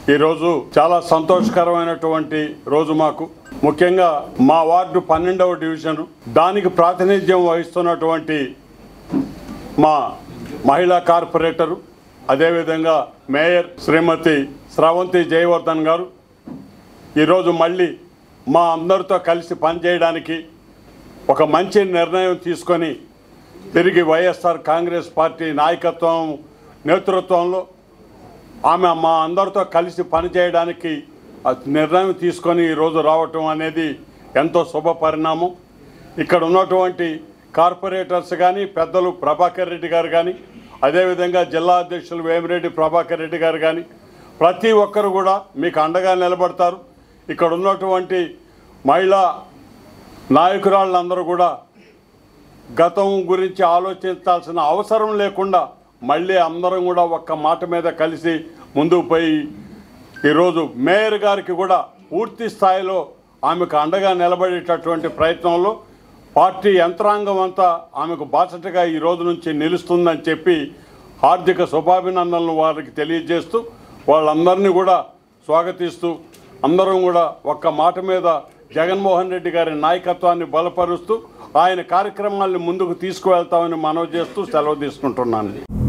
ఈరోజు చాలా సంతోషకరమైనటువంటి రోజు మాకు ముఖ్యంగా మా వార్డు పన్నెండవ డివిజన్ దానికి ప్రాతినిధ్యం వహిస్తున్నటువంటి మా మహిళా కార్పొరేటరు అదేవిధంగా మేయర్ శ్రీమతి స్రవంతి జయవర్ధన్ గారు ఈరోజు మళ్ళీ మా అందరితో కలిసి పనిచేయడానికి ఒక మంచి నిర్ణయం తీసుకొని తిరిగి వైఎస్ఆర్ కాంగ్రెస్ పార్టీ నాయకత్వం నేతృత్వంలో ఆమె మా అందరితో కలిసి పనిచేయడానికి ఆ నిర్ణయం తీసుకొని ఈరోజు రావటం అనేది ఎంతో శుభ పరిణామం ఇక్కడ ఉన్నటువంటి కార్పొరేటర్స్ కానీ పెద్దలు ప్రభాకర్ రెడ్డి గారు కానీ అదేవిధంగా జిల్లా అధ్యక్షులు వేమిరెడ్డి ప్రభాకర్ రెడ్డి గారు కానీ ప్రతి ఒక్కరు కూడా మీకు అండగా నిలబడతారు ఇక్కడ ఉన్నటువంటి మహిళా నాయకురాళ్ళందరూ కూడా గతం గురించి ఆలోచించాల్సిన అవసరం లేకుండా మళ్ళీ అందరం కూడా ఒక్క మాట మీద కలిసి ముందుకు పోయి ఈరోజు మేయర్ గారికి కూడా పూర్తి స్థాయిలో ఆమెకు అండగా నిలబడేటటువంటి ప్రయత్నంలో పార్టీ యంత్రాంగం అంతా ఆమెకు బాసటగా ఈ రోజు నుంచి నిలుస్తుందని చెప్పి హార్దిక శుభాభినందనలు వారికి తెలియజేస్తూ వాళ్ళందరినీ కూడా స్వాగతిస్తూ అందరం కూడా ఒక్క మాట మీద జగన్మోహన్ రెడ్డి గారి నాయకత్వాన్ని బలపరుస్తూ ఆయన కార్యక్రమాల్ని ముందుకు తీసుకువెళ్తామని మనవి చేస్తూ సెలవు తీసుకుంటున్నాను